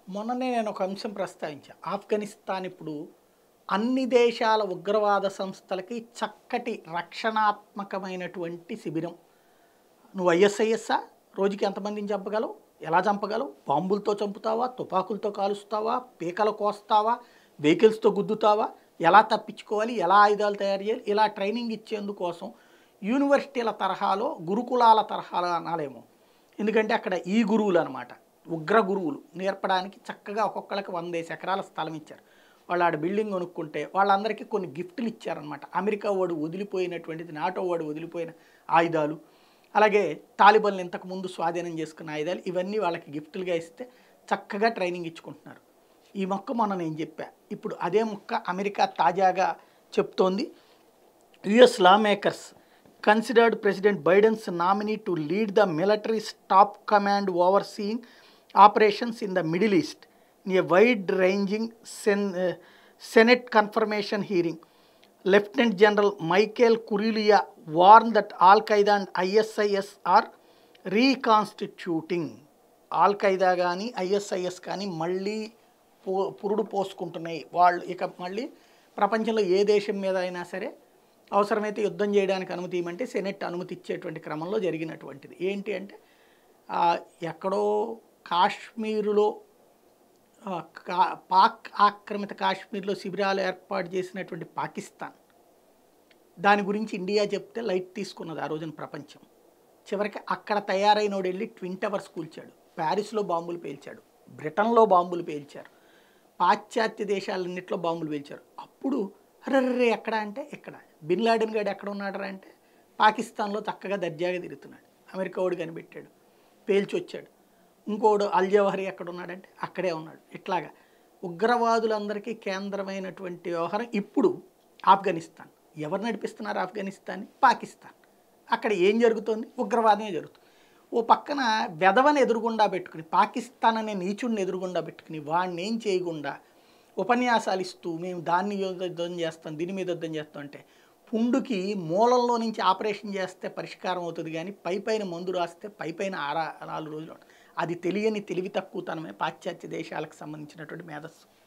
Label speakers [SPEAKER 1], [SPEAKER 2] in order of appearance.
[SPEAKER 1] మొన్ననే నేను ఒక అంశం ప్రస్తావించా ఆఫ్ఘనిస్తాన్ ఇప్పుడు అన్ని దేశాల ఉగ్రవాద సంస్థలకి చక్కటి రక్షణాత్మకమైనటువంటి శిబిరం నువ్వు ఐఎస్ఐఎస్ఆ రోజుకి ఎంతమందిని చంపగలవు ఎలా చంపగలవు బాంబులతో చంపుతావా తుపాకులతో కాలుస్తావా పీకలు కోస్తావా వెహికల్స్తో గుద్దుతావా ఎలా తప్పించుకోవాలి ఎలా ఆయుధాలు తయారు చేయాలి ఇలా ట్రైనింగ్ ఇచ్చేందుకోసం యూనివర్సిటీల తరహాలో గురుకులాల తరహాలో అనాలేమో ఎందుకంటే అక్కడ ఈ గురువులు అనమాట ఉగ్ర గురువులు నేర్పడానికి చక్కగా ఒక్కొక్కరికి వందేసి ఎకరాల స్థలం ఇచ్చారు వాళ్ళు ఆడ బిల్డింగ్ కొనుక్కుంటే వాళ్ళందరికీ కొన్ని గిఫ్ట్లు ఇచ్చారనమాట అమెరికా వాడు వదిలిపోయినటువంటిది నాటో వాడు వదిలిపోయిన ఆయుధాలు అలాగే తాలిబన్లు ఇంతకు ముందు స్వాధీనం చేసుకున్న ఆయుధాలు ఇవన్నీ వాళ్ళకి గిఫ్ట్లుగా ఇస్తే చక్కగా ట్రైనింగ్ ఇచ్చుకుంటున్నారు ఈ మొక్క మొన్న నేను చెప్పా ఇప్పుడు అదే మొక్క అమెరికా తాజాగా చెప్తోంది US law makers considered president Biden's nominee to lead the military stop command overseeing operations in the Middle East in a wide ranging sen senate confirmation hearing lieutenant general Michael Kurilla warn that al Qaeda and ISIS are reconstituting al Qaeda కానీ ISIS కానీ మళ్ళీ పో పురుడు పోసుకుంటున్నాయి వాళ్ళు ఇక మళ్ళీ ప్రపంచంలో ఏ దేశం మీద అయినా సరే అవసరమైతే యుద్ధం చేయడానికి అనుమతి ఇవ్వమంటే సెనెట్ అనుమతి ఇచ్చేటువంటి క్రమంలో జరిగినటువంటిది ఏంటి అంటే ఆ, ఎక్కడో కాశ్మీరులో ఆ, కా- పాక్ ఆక్రమిత కాశ్మీర్లో శిబిరాలు ఏర్పాటు చేసినటువంటి పాకిస్తాన్ దాని గురించి ఇండియా చెప్తే లైట్ తీసుకున్నది ఆ రోజున ప్రపంచం చివరికి అక్కడ తయారైనోడు వెళ్ళి ట్విన్ టవర్స్ కూల్చాడు ప్యారిస్లో బాంబులు పేల్చాడు బ్రిటన్లో బాంబులు పేల్చారు పాశ్చాత్య దేశాలన్నింటిలో బాంబులు పేల్చారు అప్పుడు అర్రర్రే ఎక్కడ అంటే ఇక్కడ బిన్ లాడెన్ గాడు ఎక్కడ ఉన్నాడరా అంటే పాకిస్తాన్లో చక్కగా దర్జాగా తిరుగుతున్నాడు అమెరికా వాడు కనిపెట్టాడు పేల్చి వచ్చాడు ఇంకోడు అల్ జవహరి ఎక్కడ ఉన్నాడంటే అక్కడే ఉన్నాడు ఇట్లాగా ఉగ్రవాదులందరికీ కేంద్రమైనటువంటి వ్యవహారం ఇప్పుడు ఆఫ్ఘనిస్తాన్ ఎవరు నడిపిస్తున్నారు ఆఫ్ఘనిస్తాన్ పాకిస్తాన్ అక్కడ ఏం జరుగుతోంది ఉగ్రవాదమే జరుగుతుంది ఓ పక్కన వెధవని ఎదురుగుండా పెట్టుకుని పాకిస్తాన్ అనే నీచుడిని ఎదురుగుండా పెట్టుకుని వాడిని ఏం చేయకుండా ఉపన్యాసాలు ఇస్తూ మేము దాన్ని యుద్ధం చేస్తాం దీని మీద యుద్ధం చేస్తాం అంటే పుండుకి మూలంలో నుంచి ఆపరేషన్ చేస్తే పరిష్కారం అవుతుంది కానీ పై పైన మందు రాస్తే పై పైన ఆరా నాలుగు రోజులు ఉంటుంది. అది తెలియని తెలివి తక్కువతనమే పాశ్చాత్య దేశాలకు సంబంధించినటువంటి మేధస్సు